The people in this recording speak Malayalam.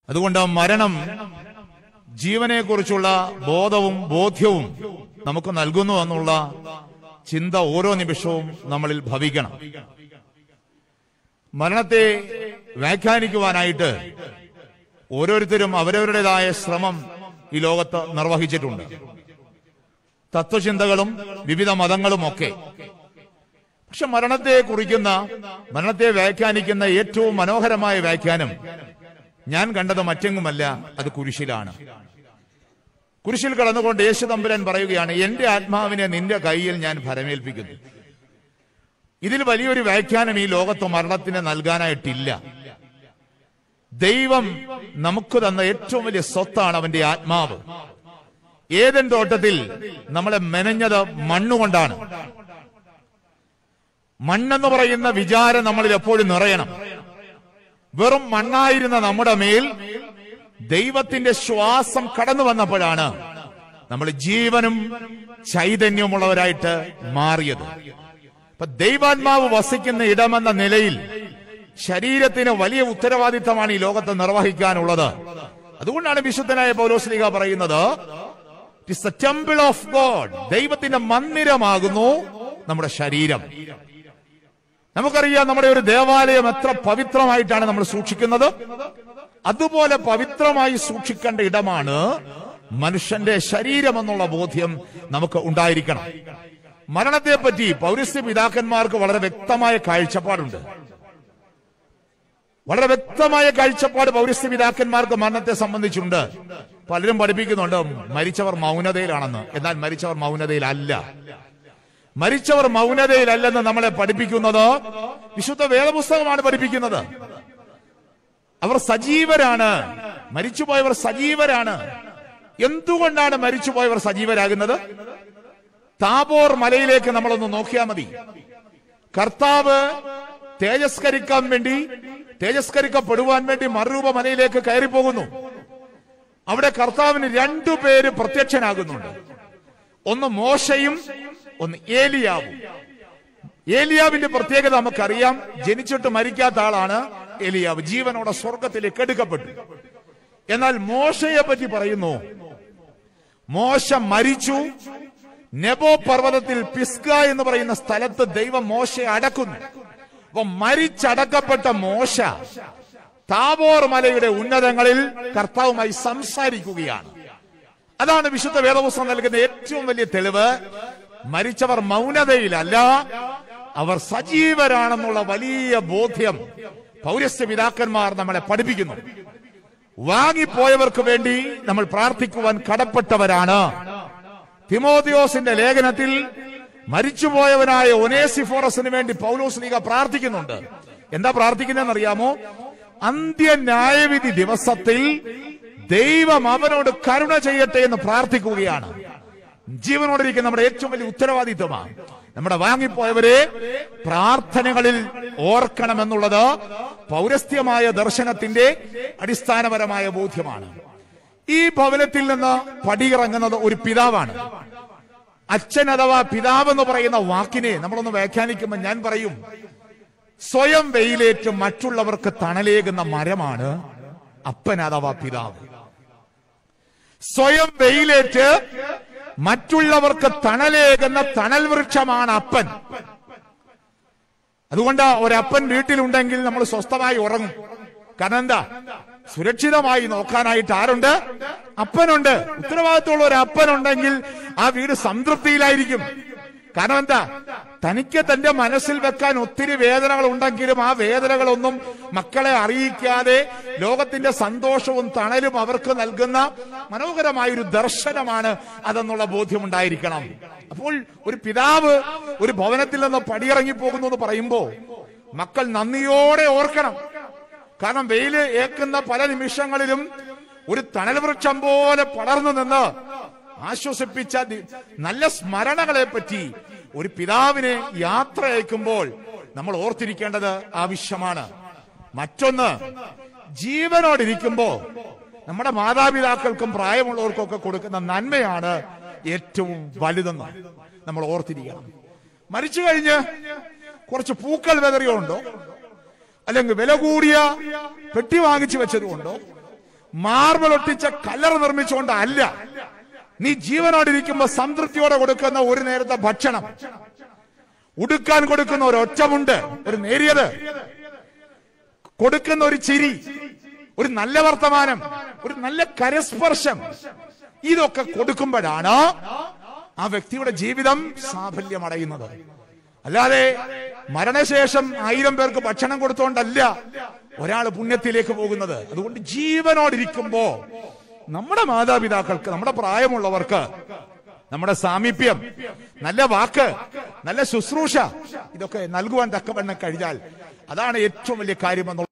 അതുകൊണ്ട് മരണം ജീവനെക്കുറിച്ചുള്ള ബോധവും ബോധ്യവും നമുക്ക് നൽകുന്നു എന്നുള്ള ചിന്ത ഓരോ നിമിഷവും നമ്മളിൽ ഭവിക്കണം മരണത്തെ വ്യാഖ്യാനിക്കുവാനായിട്ട് ഓരോരുത്തരും അവരവരുടേതായ ശ്രമം ഈ ലോകത്ത് നിർവഹിച്ചിട്ടുണ്ട് തത്വചിന്തകളും വിവിധ മതങ്ങളും ഒക്കെ പക്ഷെ മരണത്തെ കുറിക്കുന്ന മരണത്തെ വ്യാഖ്യാനിക്കുന്ന ഏറ്റവും മനോഹരമായ വ്യാഖ്യാനം ഞാൻ കണ്ടത് മറ്റെങ്ങുമല്ല അത് കുരിശിലാണ് കുരിശിൽ കടന്നുകൊണ്ട് യേശു തമ്പുരാൻ പറയുകയാണ് എന്റെ ആത്മാവിനെ നിന്റെ കയ്യിൽ ഞാൻ ഭരമേൽപ്പിക്കുന്നു ഇതിൽ വലിയൊരു വ്യാഖ്യാനം ഈ ലോകത്ത് മരണത്തിന് നൽകാനായിട്ടില്ല ദൈവം നമുക്ക് തന്ന ഏറ്റവും വലിയ സ്വത്താണ് അവന്റെ ആത്മാവ് ഏതൻ തോട്ടത്തിൽ നമ്മളെ മെനഞ്ഞത് മണ്ണുകൊണ്ടാണ് മണ്ണെന്ന് പറയുന്ന വിചാരം നമ്മളിൽ എപ്പോഴും നിറയണം വെറും മണ്ണായിരുന്ന നമ്മുടെ മേൽ ദൈവത്തിന്റെ ശ്വാസം കടന്നു വന്നപ്പോഴാണ് നമ്മൾ ജീവനും ചൈതന്യമുള്ളവരായിട്ട് മാറിയത് അപ്പൊ ദൈവാത്മാവ് വസിക്കുന്ന ഇടമെന്ന നിലയിൽ ശരീരത്തിന് വലിയ ഉത്തരവാദിത്തമാണ് ഈ ലോകത്ത് നിർവഹിക്കാനുള്ളത് അതുകൊണ്ടാണ് വിശുദ്ധനായ പൗലോസ്ലിക പറയുന്നത് it's a temple of God ദൈവത്തിന്റെ മന്ദിരമാകുന്നു നമ്മുടെ ശരീരം നമുക്കറിയാം നമ്മുടെ ഒരു ദേവാലയം എത്ര പവിത്രമായിട്ടാണ് നമ്മൾ സൂക്ഷിക്കുന്നത് അതുപോലെ പവിത്രമായി സൂക്ഷിക്കേണ്ട ഇടമാണ് മനുഷ്യന്റെ ശരീരം എന്നുള്ള ബോധ്യം നമുക്ക് ഉണ്ടായിരിക്കണം മരണത്തെ പറ്റി പൗരസ്ത്യ പിതാക്കന്മാർക്ക് വളരെ വ്യക്തമായ കാഴ്ചപ്പാടുണ്ട് വളരെ വ്യക്തമായ കാഴ്ചപ്പാട് പൗരസ്ത്യ പിതാക്കന്മാർക്ക് മരണത്തെ സംബന്ധിച്ചുണ്ട് പലരും പഠിപ്പിക്കുന്നുണ്ട് മരിച്ചവർ മൗനതയിലാണെന്ന് എന്നാൽ മരിച്ചവർ മൗനതയിലല്ല മരിച്ചവർ മൗനതയിലല്ലെന്ന് നമ്മളെ പഠിപ്പിക്കുന്നത് വിശുദ്ധ വേദപുസ്തകമാണ് പഠിപ്പിക്കുന്നത് അവർ സജീവരാണ് മരിച്ചുപോയവർ സജീവരാണ് എന്തുകൊണ്ടാണ് മരിച്ചുപോയവർ സജീവരാകുന്നത് താബോർ മലയിലേക്ക് നമ്മളൊന്ന് നോക്കിയാൽ മതി കർത്താവ് തേജസ്കരിക്കാൻ വേണ്ടി തേജസ്കരിക്കപ്പെടുവാൻ വേണ്ടി മറുരൂപ മലയിലേക്ക് കയറി പോകുന്നു അവിടെ കർത്താവിന് രണ്ടു പേര് പ്രത്യക്ഷനാകുന്നുണ്ട് ഒന്ന് മോശയും ഒന്ന് ഏലിയാവും ഏലിയാവിന്റെ പ്രത്യേകത നമുക്കറിയാം ജനിച്ചിട്ട് മരിക്കാത്ത ആളാണ് ഏലിയാവ് ജീവനോടെ സ്വർഗത്തിലേക്ക് എടുക്കപ്പെട്ടു എന്നാൽ മോശയെ പറ്റി പറയുന്നു മോശ മരിച്ചു നെബോ പർവ്വതത്തിൽ പിസ്ക എന്ന് പറയുന്ന സ്ഥലത്ത് ദൈവം മോശയെ അടക്കുന്നു അപ്പൊ മരിച്ചടക്കപ്പെട്ട മോശ താബോർ മലയുടെ ഉന്നതങ്ങളിൽ കർത്താവുമായി സംസാരിക്കുകയാണ് അതാണ് വിശുദ്ധ വേദപുസ്തകം നൽകുന്ന ഏറ്റവും വലിയ തെളിവ് മരിച്ചവർ മൗനതയിലല്ല അവർ സജീവരാണെന്നുള്ള വലിയ ബോധ്യം പൗരസ്ത്യ പിതാക്കന്മാർ നമ്മളെ പഠിപ്പിക്കുന്നു വാങ്ങിപ്പോയവർക്ക് വേണ്ടി നമ്മൾ പ്രാർത്ഥിക്കുവാൻ കടപ്പെട്ടവരാണ് തിമോദിയോസിന്റെ ലേഖനത്തിൽ മരിച്ചുപോയവനായ ഒനേസിഫോറസിന് വേണ്ടി പൗലോസ് ലീഗ പ്രാർത്ഥിക്കുന്നുണ്ട് എന്താ പ്രാർത്ഥിക്കുന്നതെന്ന് അറിയാമോ അന്ത്യ ന്യായവിധി ദിവസത്തിൽ ദൈവം അവനോട് കരുണ ചെയ്യട്ടെ എന്ന് പ്രാർത്ഥിക്കുകയാണ് ജീവനോടിരിക്കുന്ന നമ്മുടെ ഏറ്റവും വലിയ ഉത്തരവാദിത്വമാണ് നമ്മുടെ വാങ്ങിപ്പോയവരെ പ്രാർത്ഥനകളിൽ ഓർക്കണമെന്നുള്ളത് പൗരസ്ത്യമായ ദർശനത്തിന്റെ അടിസ്ഥാനപരമായ ബോധ്യമാണ് ഈ ഭവനത്തിൽ നിന്ന് പടിയിറങ്ങുന്നത് ഒരു പിതാവാണ് അച്ഛൻ അഥവാ പിതാവ് എന്ന് പറയുന്ന വാക്കിനെ നമ്മളൊന്ന് വ്യാഖ്യാനിക്കുമ്പോൾ ഞാൻ പറയും സ്വയം വെയിലേറ്റ് മറ്റുള്ളവർക്ക് തണലേകുന്ന മരമാണ് അപ്പൻ അഥവാ പിതാവ് സ്വയം വെയിലേറ്റ് മറ്റുള്ളവർക്ക് തണലേകുന്ന തണൽ വൃക്ഷമാണ് അപ്പൻ അതുകൊണ്ട് ഒരപ്പൻ വീട്ടിലുണ്ടെങ്കിൽ നമ്മൾ സ്വസ്ഥമായി ഉറങ്ങും കാരണം എന്താ സുരക്ഷിതമായി നോക്കാനായിട്ട് ആരുണ്ട് അപ്പനുണ്ട് ഉത്തരവാദിത്തമുള്ള ഒരു അപ്പനുണ്ടെങ്കിൽ ആ വീട് സംതൃപ്തിയിലായിരിക്കും കാരണം എന്താ തനിക്ക് തന്റെ മനസ്സിൽ വെക്കാൻ ഒത്തിരി വേദനകൾ ഉണ്ടെങ്കിലും ആ വേദനകളൊന്നും മക്കളെ അറിയിക്കാതെ ലോകത്തിന്റെ സന്തോഷവും തണലും അവർക്ക് നൽകുന്ന മനോഹരമായ ഒരു ദർശനമാണ് അതെന്നുള്ള ബോധ്യം ഉണ്ടായിരിക്കണം അപ്പോൾ ഒരു പിതാവ് ഒരു ഭവനത്തിൽ നിന്ന് പടിയിറങ്ങി പോകുന്നു എന്ന് പറയുമ്പോ മക്കൾ നന്ദിയോടെ ഓർക്കണം കാരണം വെയില് ഏക്കുന്ന പല നിമിഷങ്ങളിലും ഒരു തണൽ വൃക്ഷം പോലെ പടർന്നു നിന്ന് ആശ്വസിപ്പിച്ച ദി- നല്ല സ്മരണകളെ പറ്റി ഒരു പിതാവിനെ യാത്ര അയക്കുമ്പോൾ നമ്മൾ ഓർത്തിരിക്കേണ്ടത് ആവശ്യമാണ് മറ്റൊന്ന് ജീവനോടിരിക്കുമ്പോ നമ്മുടെ മാതാപിതാക്കൾക്കും പ്രായമുള്ളവർക്കും ഒക്കെ കൊടുക്കുന്ന നന്മയാണ് ഏറ്റവും വലുതെന്ന് നമ്മൾ ഓർത്തിരിക്കണം മരിച്ചു കഴിഞ്ഞ് കുറച്ച് പൂക്കൾ വെതറിയുണ്ടോ അല്ലെങ്കിൽ വില കൂടിയ പെട്ടി വാങ്ങിച്ചു വെച്ചതുകൊണ്ടോ മാർബിൾ ഒട്ടിച്ച കല്ലറ നിർമ്മിച്ചുകൊണ്ട് അല്ല നീ ജീവനോടിരിക്കുമ്പോ സംതൃപ്തിയോടെ കൊടുക്കുന്ന ഒരു നേരത്തെ ഭക്ഷണം ഉടുക്കാൻ കൊടുക്കുന്ന ഒരു ഒറ്റമുണ്ട് ഒരു നേരിയത് കൊടുക്കുന്ന ഒരു ചിരി ഒരു നല്ല വർത്തമാനം ഒരു നല്ല കരസ്പർശം ഇതൊക്കെ കൊടുക്കുമ്പോഴാണ് ആ വ്യക്തിയുടെ ജീവിതം സാഫല്യം അടയുന്നത് അല്ലാതെ മരണശേഷം ആയിരം പേർക്ക് ഭക്ഷണം കൊടുത്തുകൊണ്ടല്ല ഒരാൾ പുണ്യത്തിലേക്ക് പോകുന്നത് അതുകൊണ്ട് ജീവനോടിരിക്കുമ്പോ നമ്മുടെ മാതാപിതാക്കൾക്ക് നമ്മുടെ പ്രായമുള്ളവർക്ക് നമ്മുടെ സാമീപ്യം നല്ല വാക്ക് നല്ല ശുശ്രൂഷ ഇതൊക്കെ നൽകുവാൻ തക്കവണ്ണം കഴിഞ്ഞാൽ അതാണ് ഏറ്റവും വലിയ കാര്യം എന്നുള്ളത്